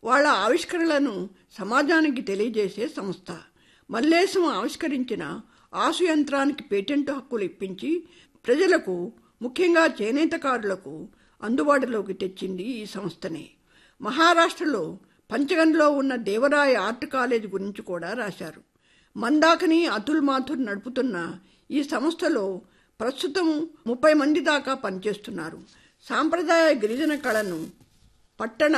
వాళ్ళ ఆవిష్కరణలను సమాజానికి తెలియజేసే సంస్థ మల్లేశం ఆవిష్కరించిన ఆసు యంత్రానికి పేటెంట్ హక్కులు ఇప్పించి ప్రజలకు ముఖ్యంగా చేనేతకారులకు అందుబాటులోకి తెచ్చింది ఈ సంస్థనే మహారాష్ట్రలో పంచగన్లో ఉన్న దేవరాయ ఆర్ట్ కాలేజ్ గురించి కూడా రాశారు మందాకని అతుల్ మాథుర్ నడుపుతున్న ఈ సంస్థలో ప్రస్తుతం ముప్పై మంది దాకా పనిచేస్తున్నారు సాంప్రదాయ గిరిజన కళను పట్టణ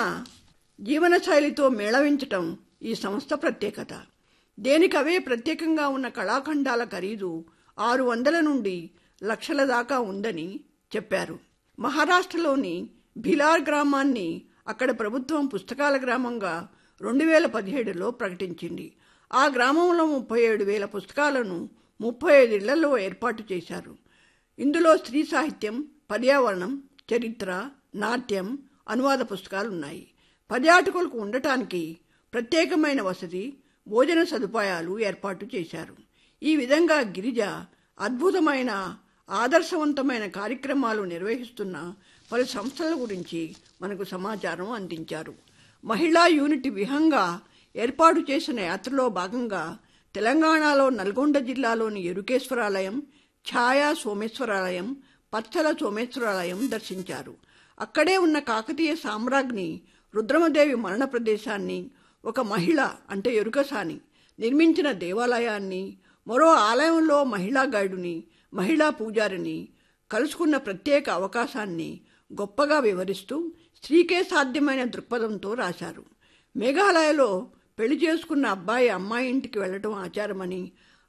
జీవనశైలితో మేళవించటం ఈ సంస్థ ప్రత్యేకత దేనికవే ప్రత్యేకంగా ఉన్న కళాఖండాల ఖరీదు ఆరు వందల నుండి లక్షల దాకా ఉందని చెప్పారు మహారాష్ట్రలోని భిలార్ గ్రామాన్ని అక్కడ ప్రభుత్వం పుస్తకాల గ్రామంగా రెండు వేల పదిహేడులో ప్రకటించింది ఆ గ్రామంలో ముప్పై ఏడు వేల పుస్తకాలను ముప్పై ఐదు ఇళ్లలో ఏర్పాటు చేశారు ఇందులో స్త్రీ సాహిత్యం పర్యావరణం చరిత్ర నాట్యం అనువాద పుస్తకాలు ఉన్నాయి పర్యాటకులకు ఉండటానికి ప్రత్యేకమైన వసతి భోజన సదుపాయాలు ఏర్పాటు చేశారు ఈ విధంగా గిరిజ అద్భుతమైన ఆదర్శవంతమైన కార్యక్రమాలు నిర్వహిస్తున్న పలు సంస్థల గురించి మనకు సమాచారం అందించారు మహిళా యూనిట్ విహంగా ఏర్పాటు చేసిన యాత్రలో భాగంగా తెలంగాణలో నల్గొండ జిల్లాలోని ఎరుకేశ్వరాలయం ఛాయా సోమేశ్వరాలయం పచ్చల సోమేశ్వరాలయం దర్శించారు అక్కడే ఉన్న కాకతీయ సామ్రాజ్ఞి రుద్రమదేవి మరణ ప్రదేశాన్ని ఒక మహిళ అంటే ఎరుకసాని నిర్మించిన దేవాలయాన్ని మరో ఆలయంలో మహిళా గైడుని మహిళా పూజారిని కలుసుకున్న ప్రత్యేక అవకాశాన్ని గొప్పగా వివరిస్తూ స్త్రీకే సాధ్యమైన దృక్పథంతో రాశారు మేఘాలయలో పెళ్లి చేసుకున్న అబ్బాయి అమ్మాయి ఇంటికి వెళ్ళటం ఆచారమని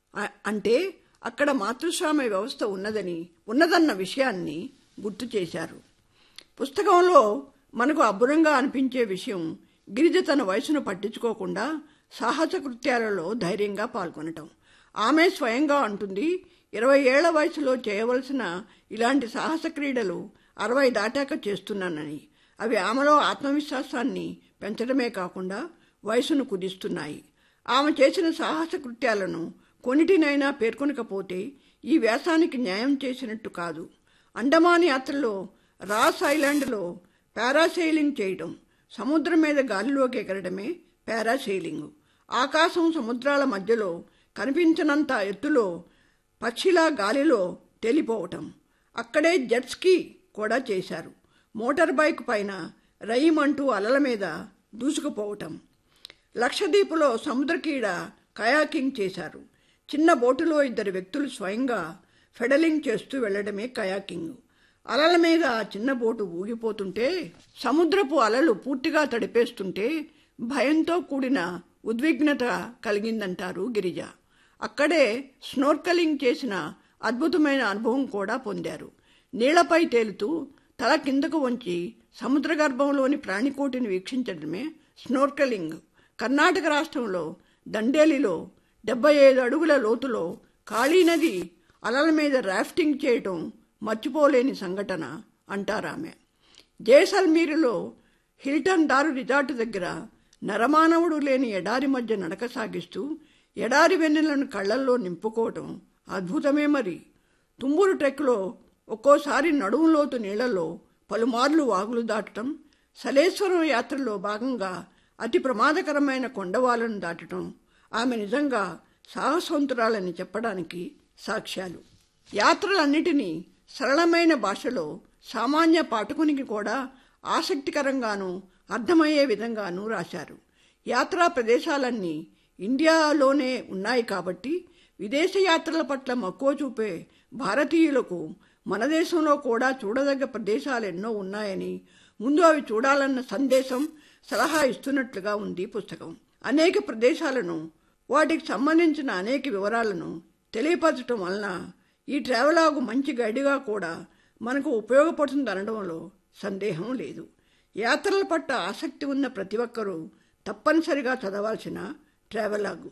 అంటే అక్కడ మాతృస్వామ్య వ్యవస్థ ఉన్నదని ఉన్నదన్న విషయాన్ని గుర్తు చేశారు పుస్తకంలో మనకు అబ్బురంగా అనిపించే విషయం గిరిజ తన వయసును పట్టించుకోకుండా సాహస కృత్యాలలో ధైర్యంగా పాల్గొనటం ఆమె స్వయంగా అంటుంది ఇరవై ఏళ్ల వయసులో చేయవలసిన ఇలాంటి సాహస క్రీడలు అరవై దాటాక చేస్తున్నానని అవి ఆమెలో ఆత్మవిశ్వాసాన్ని పెంచడమే కాకుండా వయసును కుదిస్తున్నాయి ఆమె చేసిన సాహస కృత్యాలను కొన్నిటినైనా పేర్కొనకపోతే ఈ వ్యాసానికి న్యాయం చేసినట్టు కాదు అండమాన్ యాత్రలో రాస్ ఐలాండ్లో పారాసైలింగ్ చేయడం సముద్రం మీద గాలిలోకి ఎగరడమే పారాసైలింగ్ ఆకాశం సముద్రాల మధ్యలో కనిపించనంత ఎత్తులో పక్షిలా గాలిలో తేలిపోవటం అక్కడే జెట్స్కీ కూడా చేశారు మోటార్ బైక్ పైన రయ్యమంటూ అలల మీద దూసుకుపోవటం లక్షద్వీపులో సముద్రకీడ కయాకింగ్ చేశారు చిన్న బోటులో ఇద్దరు వ్యక్తులు స్వయంగా ఫెడలింగ్ చేస్తూ వెళ్లడమే కయాకింగ్ అలల మీద ఆ చిన్న బోటు ఊగిపోతుంటే సముద్రపు అలలు పూర్తిగా తడిపేస్తుంటే భయంతో కూడిన ఉద్విగ్నత కలిగిందంటారు గిరిజ అక్కడే స్నోర్కలింగ్ చేసిన అద్భుతమైన అనుభవం కూడా పొందారు నీళ్లపై తేలుతూ తల కిందకు వంచి సముద్ర గర్భంలోని ప్రాణికోటిని వీక్షించడమే స్నోర్కలింగ్ కర్ణాటక రాష్ట్రంలో దండేలిలో డెబ్బై ఐదు అడుగుల లోతులో కాళీ నది అలల మీద రాఫ్టింగ్ చేయటం మర్చిపోలేని సంఘటన అంటారామె జైసల్మీరులో హిల్టన్ దారు రిజార్టు దగ్గర నరమానవుడు లేని ఎడారి మధ్య నడక సాగిస్తూ ఎడారి వెన్నెలను కళ్ళల్లో నింపుకోవటం అద్భుతమే మరి తుమ్మురు ట్రెక్లో ఒక్కోసారి నడుములోతు నీళ్లలో పలుమార్లు వాగులు దాటడం సలేశ్వరం యాత్రలో భాగంగా అతి ప్రమాదకరమైన కొండవాలను దాటడం ఆమె నిజంగా సాహసవంతురాలని చెప్పడానికి సాక్ష్యాలు యాత్రలన్నిటినీ సరళమైన భాషలో సామాన్య పాఠకునికి కూడా ఆసక్తికరంగానూ అర్థమయ్యే విధంగానూ రాశారు యాత్రా ప్రదేశాలన్నీ ఇండియాలోనే ఉన్నాయి కాబట్టి విదేశ యాత్రల పట్ల మక్కువ చూపే భారతీయులకు మన దేశంలో కూడా చూడదగ్గ ప్రదేశాలు ఎన్నో ఉన్నాయని ముందు అవి చూడాలన్న సందేశం సలహా ఇస్తున్నట్లుగా ఉంది పుస్తకం అనేక ప్రదేశాలను వాటికి సంబంధించిన అనేక వివరాలను తెలియపరచడం వలన ఈ ట్రావెలాగు మంచి గైడ్గా కూడా మనకు ఉపయోగపడుతుంది అనడంలో సందేహం లేదు యాత్రల పట్ల ఆసక్తి ఉన్న ప్రతి ఒక్కరూ తప్పనిసరిగా చదవాల్సిన ట్రావెలాగు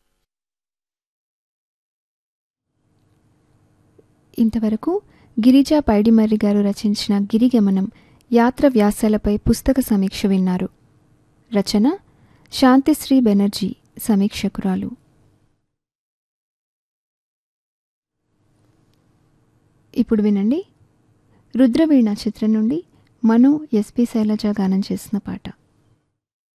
ఇంతవరకు గిరిజా పైడిమర్రి గారు రచించిన గిరిగమనం యాత్ర వ్యాసాలపై పుస్తక సమీక్ష విన్నారు రచన శాంతిశ్రీ బెనర్జీ సమీక్షకురాలు ఇప్పుడు వినండి రుద్రవీణ చిత్రం నుండి మను ఎస్పి శైలజ గానం చేసిన పాట